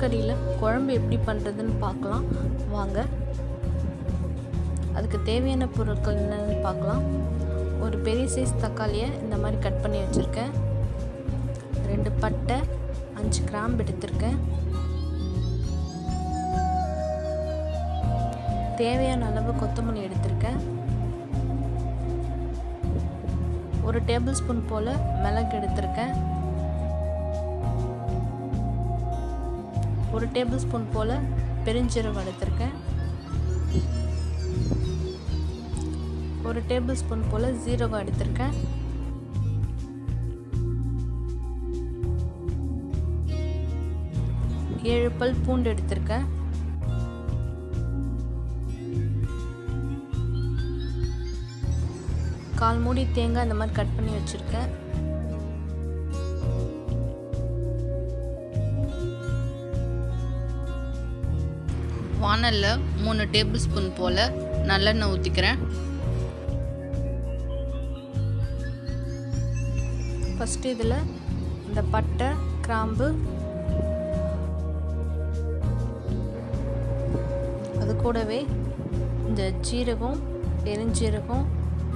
தலைக்கறியில் குழம்பு எப்படி பண்ணுறதுன்னு பார்க்கலாம் வாங்க அதுக்கு தேவையான பொருட்கள் என்னென்னு பார்க்கலாம் ஒரு பெரிய சைஸ் தக்காளியை இந்த மாதிரி கட் பண்ணி வச்சுருக்கேன் ரெண்டு பட்டை அஞ்சு கிராம்பு எடுத்திருக்கேன் தேவையான அளவு கொத்தமல்லி எடுத்திருக்கேன் ஒரு டேபிள் ஸ்பூன் போல் மிளகு எடுத்திருக்கேன் ஒரு டேபிள் ஸ்பூன் போல் பெருஞ்சீரகம் எடுத்திருக்கேன் ஒரு டேபிள் ஸ்பூன் போல் ஜீரகம் எடுத்திருக்கேன் ஏழு பல் பூண்டு எடுத்திருக்கேன் கால் மூடி தேங்காய் இந்த மாதிரி கட் பண்ணி வச்சுருக்கேன் வானலில் மூணு டேபிள் ஸ்பூன் போல் நல்லெண்ணெய் ஊற்றிக்கிறேன் ஃபஸ்ட்டு இதில் இந்த பட்டை கிராம்பு அது கூடவே இந்த ஜீரகம் பெருஞ்சீரகம்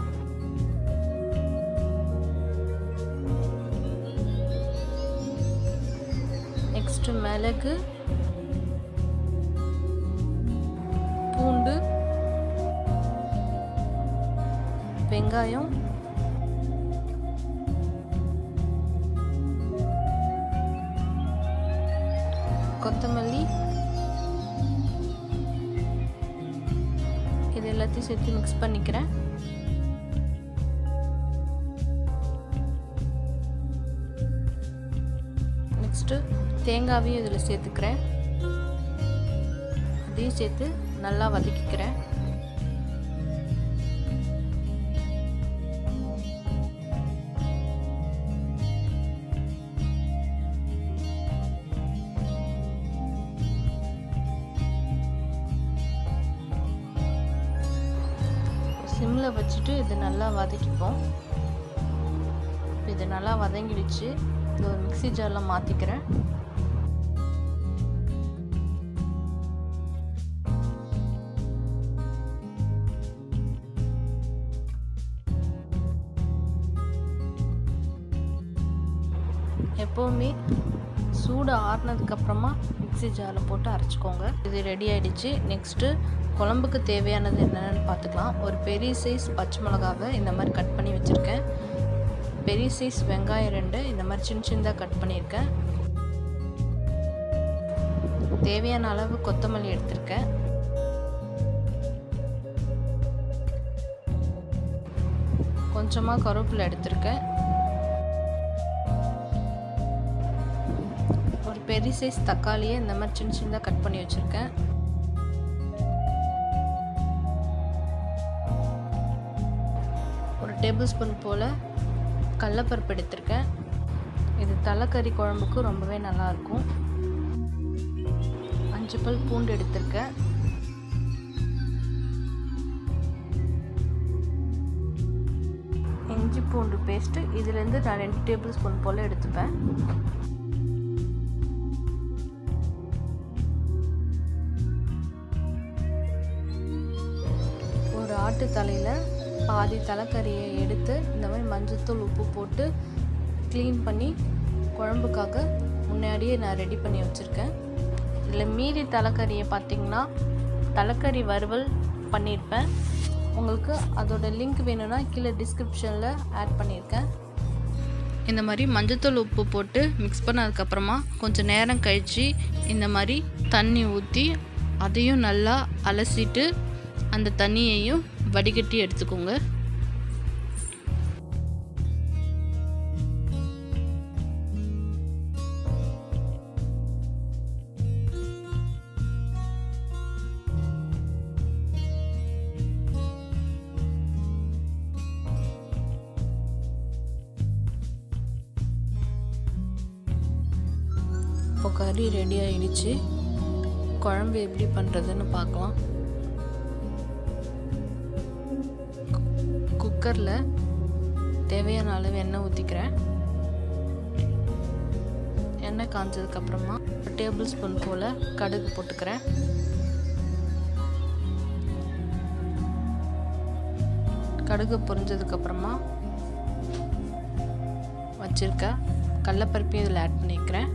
நெக்ஸ்ட்டு மிளகு பூண்டு வெங்காயம் கொத்தமல்லி இது எல்லாத்தையும் சேர்த்து மிக்ஸ் பண்ணிக்கிறேன் நெக்ஸ்ட்டு தேங்காவையும் இதில் சேர்த்துக்கிறேன் அதையும் சேர்த்து நல்லா வதக்கிக்கிறேன் சிம்மில் வச்சுட்டு இது நல்லா வதக்கிப்போம் இது நல்லா வதங்கிடுச்சு இது ஒரு மிக்சி ஜாரில் மாற்றிக்கிறேன் எப்போவுமே சூடு ஆறுனதுக்கப்புறமா மிக்சி ஜாரில் போட்டு அரைச்சிக்கோங்க இது ரெடி ஆகிடுச்சு நெக்ஸ்ட்டு குழம்புக்கு தேவையானது என்னென்னு பார்த்துக்கலாம் ஒரு பெரிய சைஸ் பச்சை மிளகாவை இந்த மாதிரி கட் பண்ணி வச்சுருக்கேன் பெரிய சைஸ் வெங்காயம் ரெண்டு இந்த மாதிரி சின்ன சின்னதாக கட் பண்ணியிருக்கேன் தேவையான அளவு கொத்தமல்லி எடுத்திருக்கேன் கொஞ்சமாக கருவேப்பிலை எடுத்திருக்கேன் ஒரு பெரிய சைஸ் தக்காளியை இந்த மாதிரி சின்ன சின்னதாக கட் பண்ணி வச்சுருக்கேன் ஒரு டேபிள் ஸ்பூன் போல் கடலப்பருப்பு எடுத்திருக்கேன் இது தலைக்கறி குழம்புக்கு ரொம்பவே நல்லாயிருக்கும் அஞ்சு பல் பூண்டு எடுத்திருக்கேன் இஞ்சி பூண்டு பேஸ்ட்டு இதுலேருந்து நான் ரெண்டு டேபிள் ஸ்பூன் போல் எடுத்துப்பேன் ஒரு ஆட்டு தலையில் பாதி தலைக்கறியை எடுத்து இந்த மாதிரி மஞ்சத்தூள் உப்பு போட்டு க்ளீன் பண்ணி குழம்புக்காக முன்னாடியே நான் ரெடி பண்ணி வச்சுருக்கேன் இதில் மீதி தலைக்கறியை பார்த்திங்கன்னா தலைக்கறி வறுவல் பண்ணியிருப்பேன் உங்களுக்கு அதோட லிங்க் வேணும்னா கீழே டிஸ்கிரிப்ஷனில் ஆட் பண்ணியிருக்கேன் இந்த மாதிரி மஞ்சத்தூள் உப்பு போட்டு மிக்ஸ் பண்ணதுக்கப்புறமா கொஞ்சம் நேரம் கழித்து இந்த மாதிரி தண்ணி ஊற்றி அதையும் நல்லா அலசிட்டு அந்த தண்ணியையும் வடிகட்டி எடுத்துக்கோங்க இப்போ கறி ரெடி ஆயிடுச்சு குழம்பு எப்படி பண்ணுறதுன்னு பார்க்கலாம் குக்கரில் தேவையான அளவு எண்ணெய் ஊற்றிக்கிறேன் எண்ணெய் காஞ்சதுக்கப்புறமா டேபிள் ஸ்பூன் போல் கடுகு போட்டுக்கிறேன் கடுகு பொரிஞ்சதுக்கப்புறமா வச்சுருக்க கடலப்பருப்பையும் இதில் ஆட் பண்ணிக்கிறேன்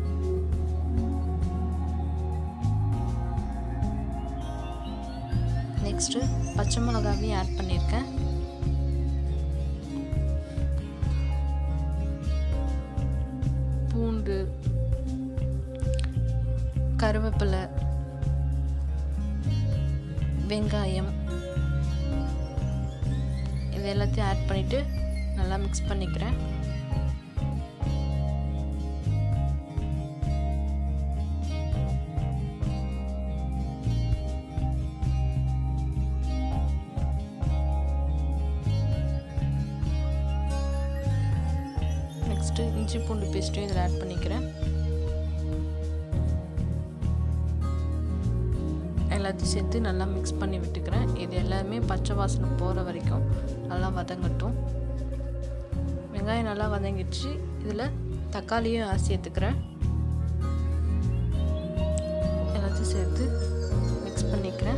நெக்ஸ்ட்டு பச்சை மிளகாவையும் ஆட் பண்ணியிருக்கேன் பூண்டு கருவேப்பிலை வெங்காயம் இது எல்லாத்தையும் ஆட் பண்ணிவிட்டு நல்லா மிக்ஸ் பண்ணிக்கிறேன் நெக்ஸ்ட்டு இஞ்சி பூண்டு பேஸ்ட்டையும் இதில் ஆட் பண்ணிக்கிறேன் எல்லாத்தையும் சேர்த்து நல்லா மிக்ஸ் பண்ணி விட்டுக்கிறேன் இது எல்லாமே பச்சை வாசனை போகிற வரைக்கும் நல்லா வதங்கட்டும் வெங்காயம் நல்லா வதங்கிடுச்சு இதில் தக்காளியும் சேர்த்துக்கிறேன் எல்லாத்தையும் சேர்த்து மிக்ஸ் பண்ணிக்கிறேன்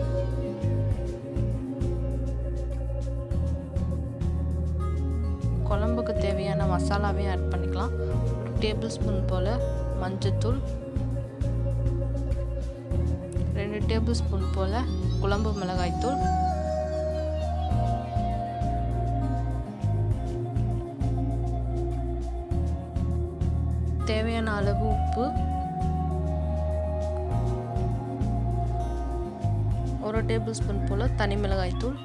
குழம்புக்கு தேவையான மசாலாவையும் ஆட் பண்ணிக்கலாம் ஒரு டேபிள் ஸ்பூன் போல் மஞ்சத்தூள் ரெண்டு டேபிள் ஸ்பூன் போல் குழம்பு மிளகாய்த்தூள் தேவையான அளவு உப்பு ஒரு டேபிள் ஸ்பூன் போல் தனி மிளகாய்த்தூள்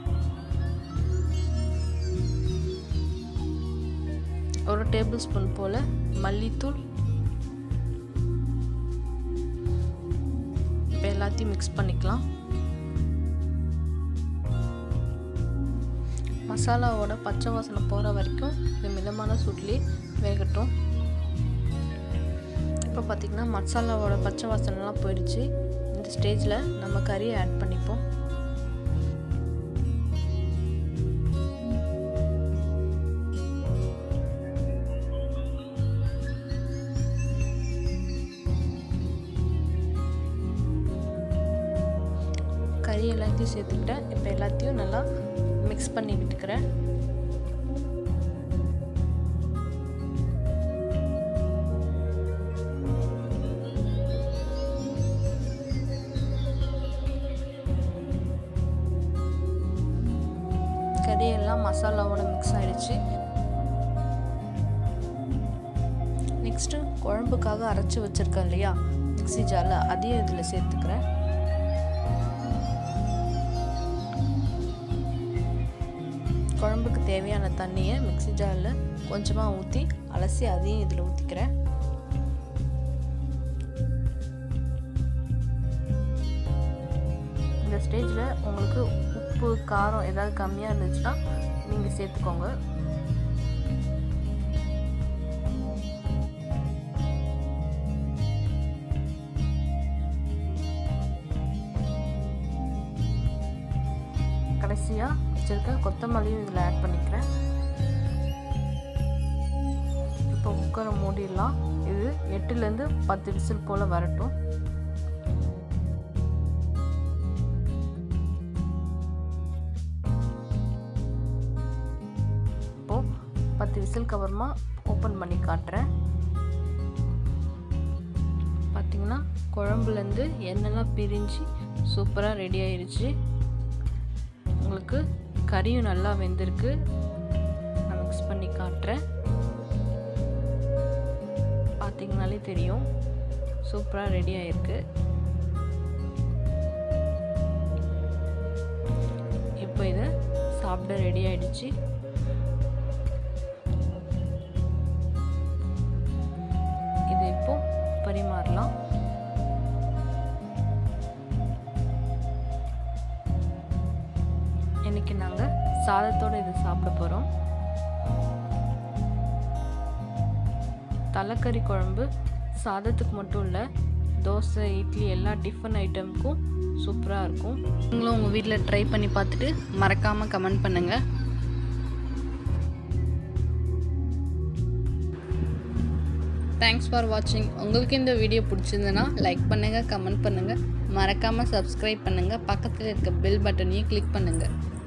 ஒரு டேபிள் ஸ்பூன் போல் மல்லித்தூள் இப்போ எல்லாத்தையும் மிக்ஸ் பண்ணிக்கலாம் மசாலாவோட பச்சை வாசனை போகிற வரைக்கும் இது மிதமான சூட்லேயே வேகட்டும் இப்போ பார்த்திங்கன்னா மசாலாவோட பச்சை வாசனைலாம் போயிடுச்சு இந்த ஸ்டேஜில் நம்ம கறியை ஆட் பண்ணிப்போம் கறி எல்லாத்தையும் சேர்த்துக்கிட்டேன் இப்போ எல்லாத்தையும் நல்லா மிக்ஸ் பண்ணி விட்டுக்கிறேன் கறியெல்லாம் மசாலாவோட மிக்ஸ் ஆயிடுச்சு நெக்ஸ்ட்டு குழம்புக்காக அரைச்சி வச்சுருக்கேன் இல்லையா மிக்ஸி ஜாரில் அதையும் இதில் சேர்த்துக்கிறேன் குழம்புக்கு தேவையான தண்ணியை மிக்ஸி ஜாரில் கொஞ்சமாக ஊற்றி அலசி அதையும் இதில் ஊற்றிக்கிறேன் இந்த ஸ்டேஜில் உங்களுக்கு உப்பு காரம் ஏதாவது கம்மியாக இருந்துச்சுன்னா நீங்கள் சேர்த்துக்கோங்க கடைசியாக வச்சுருக்க கொத்தமல்லியும் இதில் ஆட் பண்ணிக்கிறேன் இப்போ குக்கரை மூடிடலாம் இது எட்டுலேருந்து பத்து விசில் போல் வரட்டும் இப்போது பத்து விசிலுக்கு அப்புறமா ஓப்பன் பண்ணி காட்டுறேன் பார்த்திங்கன்னா குழம்புலேருந்து எண்ணெய்லாம் பிரிஞ்சு சூப்பராக ரெடி ஆயிடுச்சு உங்களுக்கு கறியும் நல்லா வெந்திருக்கு நான் மிக்ஸ் பண்ணி காட்டுறேன் பார்த்தீங்கனாலே தெரியும் சூப்பராக ரெடி ஆயிருக்கு இப்போ இதை சாப்பிட ரெடி ஆயிடுச்சு இது இப்போ பரிமாறலாம் இன்னைக்கு நாங்கள் சாதத்தோடு இது சாப்பிட போகிறோம் தலைக்கறி குழம்பு சாதத்துக்கு மட்டும் இல்லை தோசை இட்லி எல்லா டிஃபன் ஐட்டமுக்கும் சூப்பராக இருக்கும் நீங்களும் உங்கள் வீட்டில் ட்ரை பண்ணி பார்த்துட்டு மறக்காமல் கமெண்ட் பண்ணுங்கள் தேங்க்ஸ் ஃபார் வாட்சிங் உங்களுக்கு இந்த வீடியோ பிடிச்சிருந்ததுன்னா லைக் பண்ணுங்கள் கமெண்ட் பண்ணுங்கள் மறக்காமல் சப்ஸ்கிரைப் பண்ணுங்கள் பக்கத்தில் இருக்க பெல் பட்டனையும் கிளிக் பண்ணுங்கள்